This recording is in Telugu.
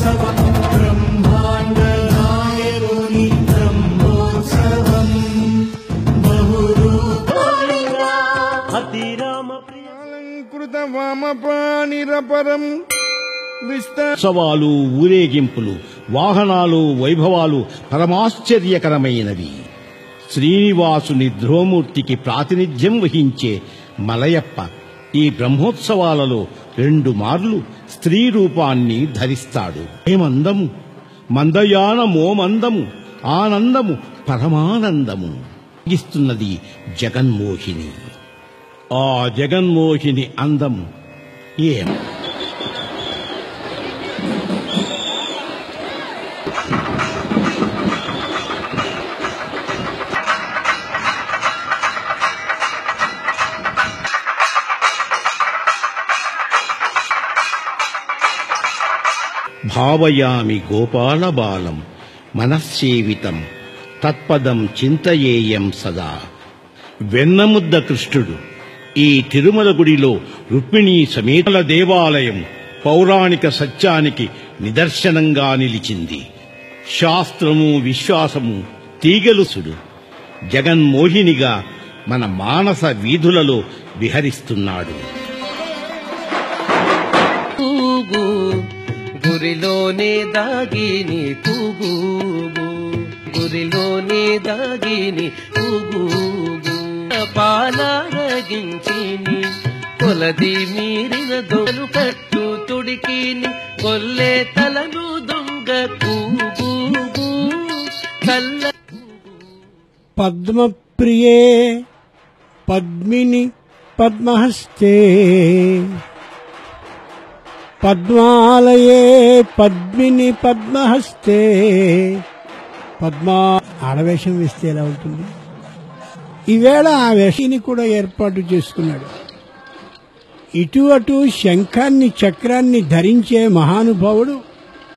బ్రహ్మోత్సవం బ్రహ్మాండ నాయకుని బ్రహ్మోత్సవం బహురూపాలిగా అతిరామ ప్రియ అలంకృత వామపాణిరపరం విస్తా ఉత్సవాలు ఊరేగింపులు వాహనాలు వైభవాలు పరమాశ్చర్యకరమైనవి శ్రీనివాసుని ధ్రువమూర్తికి ప్రాతినిధ్యం వహించే మలయప్ప ఈ బ్రహ్మోత్సవాలలో రెండు మార్లు స్త్రీ రూపాన్ని ధరిస్తాడు ఏమందము మందయాన మోమందము ఆనందము పరమానందము ఇస్తున్నది జగన్మోహిని ఆ జగన్మోహిని అందం ఏం భావయామి గోపాలబాలం మనస్సేవితం తత్పదం చింతయేయం సదా వెన్నముద్ద కృష్ణుడు ఈ తిరుమల గుడిలో రుక్మిణీ సమేతల దేవాలయం పౌరాణిక సత్యానికి నిదర్శనంగా నిలిచింది శాస్త్రము విశ్వాసము తీగలుసుడు జగన్మోహినిగా మన మానస వీధులలో విహరిస్తున్నాడు కూగు గురిలోనే దాగిని కూగు గురిలోనే దాగిని కూగు పాలరగించిని కొలది మీరిన దొలు కట్టు తుడికిని కొల్లే తలను దొంగ కూగు కల్ల పద్మప్రియే పద్మిని పద్మహస్తే పద్మాలయే పద్మిని పద్మహస్తే పద్మా ఆడవేషం వేస్తే ఎలా ఉంటుంది ఈవేళ ఆ వేషిని కూడా ఏర్పాటు చేసుకున్నాడు ఇటు అటు శంఖాన్ని చక్రాన్ని ధరించే మహానుభావుడు